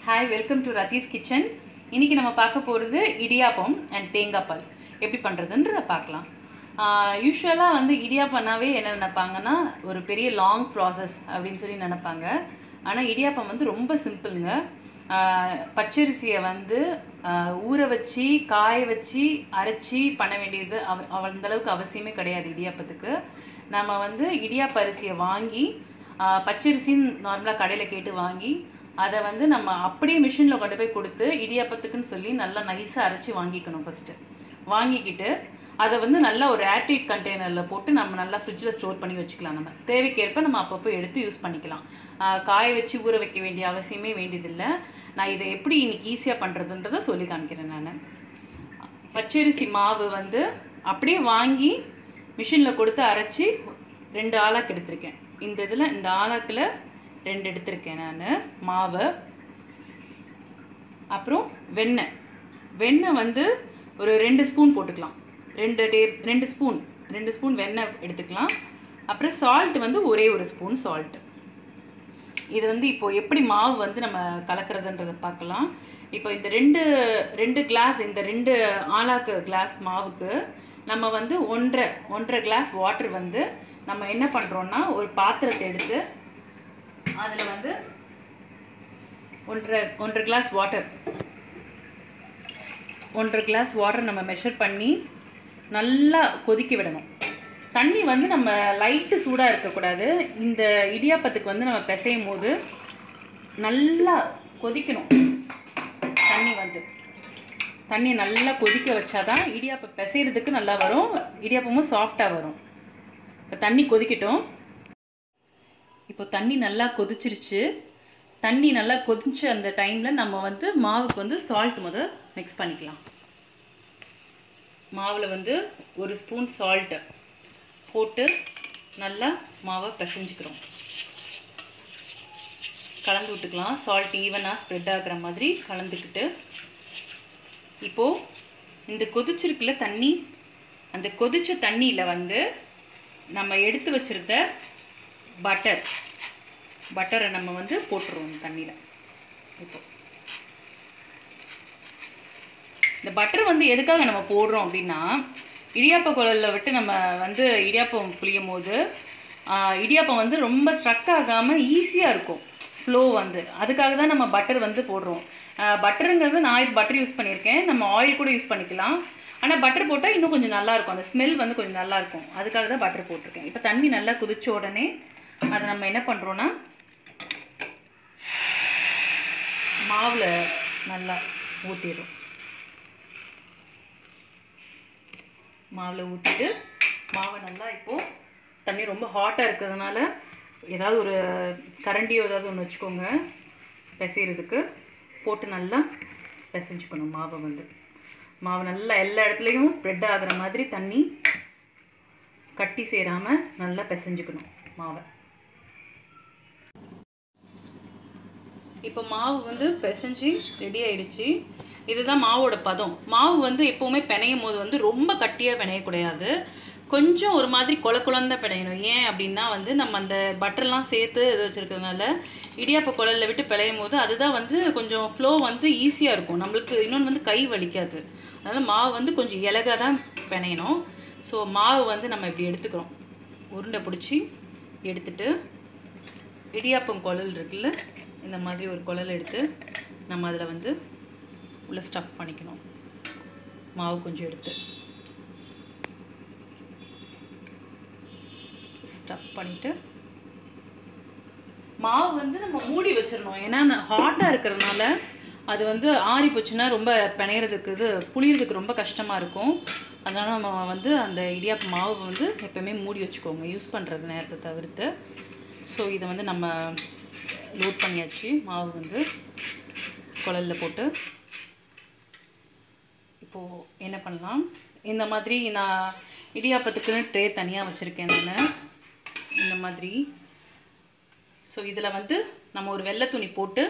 hi welcome to Ratheesh kitchen இன்றைக்கி நம்ம பார்க்க போகிறது இடியாப்பம் அண்ட் தேங்காய் பால் எப்படி பண்ணுறதுன்றத பார்க்கலாம் யூஸ்வலாக வந்து இடியாப்பம்னாவே என்ன நினைப்பாங்கன்னா ஒரு பெரிய லாங் ப்ராசஸ் அப்படின்னு சொல்லி நினைப்பாங்க ஆனால் இடியாப்பம் வந்து ரொம்ப சிம்பிளுங்க ஆஹ் பச்சரிசியை வந்து ஆஹ் ஊற வச்சு காய வச்சு அரைச்சி பண்ண வேண்டியது அவ அவ- அந்த அளவுக்கு அவசியமே கிடையாது இடியாப்பத்துக்கு நம்ம வந்து இடியாப்ப அரிசியை வாங்கி ஆஹ் பச்சரிசின்னு நார்மலாக கடையில் கேட்டு வாங்கி அதை வந்து நம்ம அப்படியே மிஷினில் கொண்டு போய் கொடுத்து இடியாப்பத்துக்குன்னு சொல்லி நல்லா நைஸாக அரைச்சி வாங்கிக்கணும் ஃபஸ்ட்டு வாங்கிக்கிட்டு அதை வந்து நல்லா ஒரு ஏர்டைட் கண்டெய்னரில் போட்டு நம்ம நல்லா ஃப்ரிட்ஜில் ஸ்டோர் பண்ணி வச்சுக்கலாம் நம்ம தேவைக்கேற்ப நம்ம அப்பப்போ எடுத்து யூஸ் பண்ணிக்கலாம் ஆஹ் காய வச்சு ஊற வைக்க வேண்டிய அவசியமே வேண்டியதில்லை நான் இதை எப்படி இன்னைக்கு ஈஸியாக பண்ணுறதுன்றதை சொல்லி காமிக்கிறேன் நான் பச்சரிசி மாவு வந்து அப்படியே வாங்கி மிஷினில் கொடுத்து அரைச்சி ரெண்டு ஆளாக்கு எடுத்திருக்கேன் இந்த இதில் இந்த ஆளாக்கில் ரெண்டு எடுத்திருக்கேன் நான் மாவை அப்புறம் வெண்ணெய் வெண்ணெய் வந்து ஒரு ரெண்டு ஸ்பூன் போட்டுக்கலாம் ரெண்டு டே ரெண்டு ஸ்பூன் ரெண்டு ஸ்பூன் வெண்ணெய் எடுத்துக்கலாம் அப்புறம் சால்ட் வந்து ஒரே ஒரு ஸ்பூன் சால்ட்டு இது வந்து இப்போ எப்படி மாவு வந்து நம்ம கலக்கிறதுன்றதை பார்க்கலாம் இப்போ இந்த ரெண்டு ரெண்டு கிளாஸ் இந்த ரெண்டு ஆளாக்கு கிளாஸ் மாவுக்கு நம்ம வந்து ஒன்றரை ஒன்றரை கிளாஸ் வாட்டர் வந்து நம்ம என்ன பண்ணுறோன்னா ஒரு பாத்திரத்தை எடுத்து அதில் வந்து ஒன்றரை ஒன்றரை கிளாஸ் வாட்டர் ஒன்றரை கிளாஸ் வாட்டர் நம்ம மெஷர் பண்ணி நல்லா கொதிக்க விடணும் தண்ணி வந்து நம்ம லைட்டு சூடாக இருக்கக்கூடாது இந்த இடியாப்பத்துக்கு வந்து நம்ம பிசையும் போது நல்லா கொதிக்கணும் தண்ணி வந்து தண்ணி நல்லா கொதிக்க வச்சாதான் இடியாப்பம் பிசைறதுக்கு நல்லா வரும் இடியாப்பமும் சாஃப்டாக வரும் இப்போ தண்ணி கொதிக்கட்டும் இப்போ தண்ணி நல்லா கொதிச்சிருச்சு தண்ணி நல்லா கொதிச்ச அந்த டைமில் நம்ம வந்து மாவுக்கு வந்து சால்ட் முத மிக்ஸ் பண்ணிக்கலாம் மாவில் வந்து ஒரு ஸ்பூன் சால்ட்டு போட்டு நல்லா மாவை பிசைஞ்சுக்கிறோம் கலந்து விட்டுக்கலாம் சால்ட் ஈவனாக ஸ்ப்ரெட் ஆகுற மாதிரி கலந்துக்கிட்டு இப்போது இந்த கொதிச்சிருக்குல தண்ணி அந்த கொதிச்ச தண்ணியில் வந்து நம்ம எடுத்து வச்சிருந்த பட்டர் பட்டரை நம்ம வந்து போட்டுருவோம் தண்ணியில் இப்போ இந்த பட்டர் வந்து எதுக்காக நம்ம போடுறோம் அப்படின்னா இடியாப்ப குழலில் விட்டு நம்ம வந்து இடியாப்பம் புளியும் போது ஆஹ், இடியாப்பம் வந்து ரொம்ப ஸ்ட்ரக் ஆகாமல் ஈஸியாக இருக்கும் ஃப்ளோ வந்து அதுக்காக தான் நம்ம பட்டர் வந்து போடுறோம் பட்டருங்கிறது நான் இப்போ பட்டர் யூஸ் பண்ணியிருக்கேன் நம்ம ஆயில் கூட யூஸ் பண்ணிக்கலாம் ஆனால் பட்டர் போட்டால் இன்னும் கொஞ்சம் நல்லா இருக்கும் அந்த ஸ்மெல் வந்து கொஞ்சம் நல்லா இருக்கும் அதுக்காக தான் பட்டர் போட்டிருக்கேன் இப்போ தண்ணி நல்லா கொதிச்ச உடனே அதை நம்ம என்ன பண்ணுறோன்னா மாவில் நல்லா ஊற்றிடும் மாவில் ஊற்றிட்டு மாவை நல்லா இப்போது தண்ணி ரொம்ப ஹாட்டாக இருக்கிறதுனால ஏதாவது ஒரு கரண்டியோ ஏதாவது ஒன்று வச்சுக்கோங்க பிசைகிறதுக்கு போட்டு நல்லா பிசைஞ்சுக்கணும் மாவை வந்து மாவு நல்லா எல்லா இடத்துலையும் ஸ்ப்ரெட் ஆகுற மாதிரி தண்ணி கட்டி சேராமல் நல்லா பிசைஞ்சுக்கணும் மாவை இப்போ மாவு வந்து பிசைஞ்சு ரெடி ஆயிடுச்சு இதுதான் மாவோட பதம் மாவு வந்து எப்போவுமே பிணையும் போது வந்து ரொம்ப கட்டியாக பிணையக்கூடாது கொஞ்சம் ஒரு மாதிரி கொல குழந்த பிணையணும் ஏன் அப்படின்னா வந்து நம்ம அந்த பட்டர்லாம் சேர்த்து இது வச்சுருக்கிறதுனால இடியாப்ப குழல்ல விட்டு பிழையும் போது அதுதான் வந்து கொஞ்சம் ஃப்ளோ வந்து ஈஸியாக இருக்கும் நம்மளுக்கு இன்னொன்று வந்து கை வலிக்காது அதனால் மாவு வந்து கொஞ்சம் இலகா தான் பிணையணும் ஸோ மாவு வந்து நம்ம இப்படி எடுத்துக்கிறோம் உருண்டை பிடிச்சி எடுத்துட்டு இடியாப்பம் குழல் இருக்குல்ல இந்த மாதிரி ஒரு குழல் எடுத்து நம்ம அதில் வந்து உள்ள ஸ்டஃப் பண்ணிக்கணும் மாவு கொஞ்சம் எடுத்து ஸ்டஃப் பண்ணிவிட்டு மாவு வந்து நம்ம மூடி வச்சிடணும் ஏன்னா ஹாட்டாக இருக்கிறதுனால அது வந்து ஆறி போச்சுன்னா ரொம்ப பிணையிறதுக்கு இது புளியறதுக்கு ரொம்ப கஷ்டமாக இருக்கும் அதனால் நம்ம வந்து அந்த இடியாப்ப மாவு வந்து எப்போவுமே மூடி வச்சுக்கோங்க யூஸ் பண்ணுறது நேரத்தை தவிர்த்து ஸோ இதை வந்து நம்ம லோட் பண்ணியாச்சு மாவு வந்து குழல்ல போட்டு இப்போது என்ன பண்ணலாம் இந்த மாதிரி நான் இடியாப்பத்துக்குன்னு ட்ரே தனியாக வச்சுருக்கேன் நான் இந்த மாதிரி ஸோ இதில் வந்து நம்ம ஒரு வெள்ளை துணி போட்டு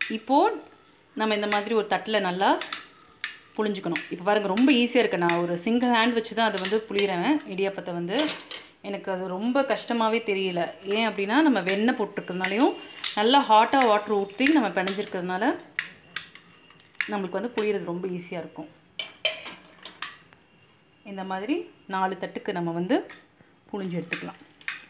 இப்போது நம்ம இந்த மாதிரி ஒரு தட்டில் நல்லா புழிஞ்சுக்கணும் இப்போ பாருங்கள் ரொம்ப ஈஸியாக இருக்குது நான் ஒரு சிங்கிள் ஹேண்ட் வச்சு தான் அதை வந்து புளிகிறேன் இடியாப்பத்தை வந்து எனக்கு அது ரொம்ப கஷ்டமாகவே தெரியல ஏன் அப்படின்னா நம்ம வெண்ணெய் போட்டிருக்கிறதுனாலையும் நல்லா ஹாட்டாக வாட்டர் ஊற்றி நம்ம பிணைஞ்சிருக்கிறதுனால நம்மளுக்கு வந்து புளியறது ரொம்ப ஈஸியாக இருக்கும் இந்த மாதிரி நாலு தட்டுக்கு நம்ம வந்து புழிஞ்சு எடுத்துக்கலாம்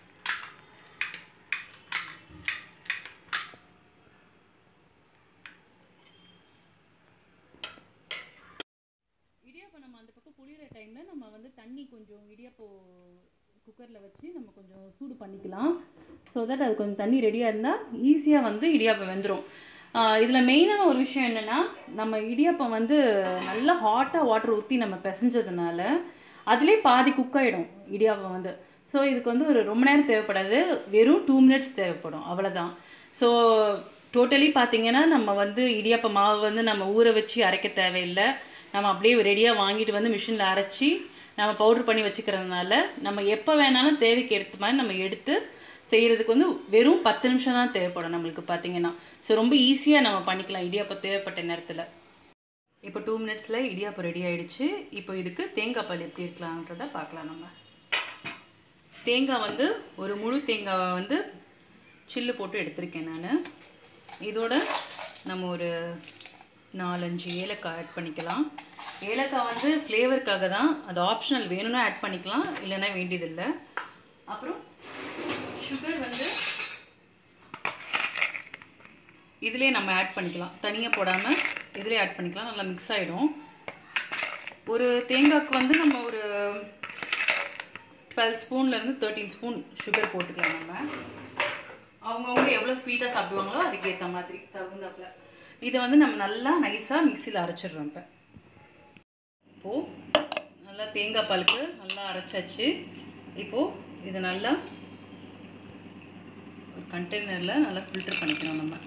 இடியாப்பம் நம்ம அந்த பக்கம் புளியிற டைமில் நம்ம வந்து தண்ணி கொஞ்சம் இடியாப்போ குக்கரில் வச்சு நம்ம கொஞ்சம் சூடு பண்ணிக்கலாம் ஸோ தட் அது கொஞ்சம் தண்ணி ரெடியாக இருந்தால் ஈஸியாக வந்து இடியாப்பம் வெந்துடும் இதில் மெயினான ஒரு விஷயம் என்னென்னா நம்ம இடியாப்பம் வந்து நல்லா ஹாட்டாக வாட்டர் ஊற்றி நம்ம பிசைஞ்சதுனால அதிலே பாதி குக் ஆகிடும் இடியாப்பம் வந்து ஸோ இதுக்கு வந்து ஒரு ரொம்ப நேரம் தேவைப்படாது வெறும் டூ மினிட்ஸ் தேவைப்படும் அவ்வளோதான் ஸோ டோட்டலி பார்த்தீங்கன்னா நம்ம வந்து இடியாப்ப மாவு வந்து நம்ம ஊற வச்சு அரைக்க தேவையில்லை நம்ம அப்படியே ரெடியாக வாங்கிட்டு வந்து மிஷினில் அரைச்சி நம்ம பவுட்ரு பண்ணி வச்சுக்கிறதுனால நம்ம எப்போ வேணாலும் தேவைக்கு ஏற்ற மாதிரி நம்ம எடுத்து செய்கிறதுக்கு வந்து வெறும் பத்து நிமிஷம் தான் தேவைப்படும் நம்மளுக்கு பார்த்தீங்கன்னா ஸோ ரொம்ப ஈஸியாக நம்ம பண்ணிக்கலாம் இடியாப்பம் தேவைப்பட்ட நேரத்தில் இப்போ டூ மினிட்ஸில் இடியாப்பம் ரெடி ஆயிடுச்சு இப்போ இதுக்கு தேங்காய் பால் எப்படி இருக்கலான்றதை பார்க்கலாம் நம்ம தேங்காய் வந்து ஒரு முழு தேங்காவை வந்து சில்லு போட்டு எடுத்திருக்கேன் நான் இதோட நம்ம ஒரு நாலஞ்சு ஏலக்காய் ஆட் பண்ணிக்கலாம் ஏலக்காய் வந்து ஃப்ளேவருக்காக தான் அது ஆப்ஷனல் வேணும்னா ஆட் பண்ணிக்கலாம் இல்லைன்னா வேண்டியதில்லை அப்புறம் சுகர் வந்து இதிலே நம்ம ஆட் பண்ணிக்கலாம் தனியாக போடாமல் இதிலே ஆட் பண்ணிக்கலாம் நல்லா மிக்ஸ் ஆகிடும் ஒரு தேங்காய்க்கு வந்து நம்ம ஒரு டுவெல் ஸ்பூன்லேருந்து தேர்ட்டீன் ஸ்பூன் சுகர் போட்டுக்கலாம் நம்ம அவங்கவுங்க எவ்வளோ ஸ்வீட்டாக சாப்பிடுவாங்களோ அதுக்கேற்ற மாதிரி தகுந்தாப்புல இதை வந்து நம்ம நல்லா நைஸாக மிக்சியில் அரைச்சிடுறோம் இப்போ இப்போது நல்லா தேங்காய் பாலுக்கு நல்லா அரைச்சாச்சு இப்போது இது நல்லா ஒரு கண்டெய்னரில் நல்லா ஃபில்டர் பண்ணிக்கணும் நம்ம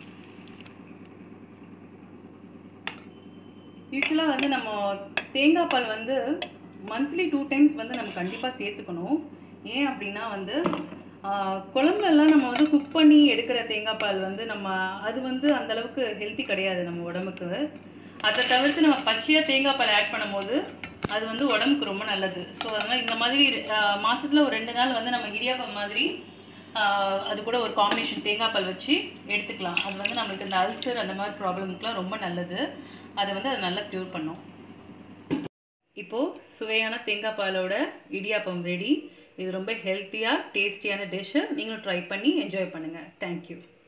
யூஸ்வலாக வந்து நம்ம தேங்காய் பால் வந்து மந்த்லி டூ டைம்ஸ் வந்து நம்ம கண்டிப்பாக சேர்த்துக்கணும் ஏன் அப்படின்னா வந்து குழம்புலலாம் நம்ம வந்து குக் பண்ணி எடுக்கிற தேங்காய் பால் வந்து நம்ம அது வந்து அந்தளவுக்கு ஹெல்த்தி கிடையாது நம்ம உடம்புக்கு அதை தவிர்த்து நம்ம பச்சையாக தேங்காய் பால் ஆட் பண்ணும்போது அது வந்து உடம்புக்கு ரொம்ப நல்லது ஸோ அதனால் இந்த மாதிரி மாதத்தில் ஒரு ரெண்டு நாள் வந்து நம்ம இடியாப்பம் மாதிரி அது கூட ஒரு காம்பினேஷன் தேங்காய் பால் வச்சு எடுத்துக்கலாம் அது வந்து நம்மளுக்கு இந்த அல்சர் அந்த மாதிரி ப்ராப்ளமுக்குலாம் ரொம்ப நல்லது அதை வந்து அது நல்லா க்யூர் பண்ணும் இப்போது சுவையான தேங்காய் பாலோட இடியாப்பம் ரெடி இது ரொம்ப ஹெல்த்தியாக டேஸ்டியான டிஷ்ஷு நீங்களும் ட்ரை பண்ணி என்ஜாய் பண்ணுங்கள் தேங்க்யூ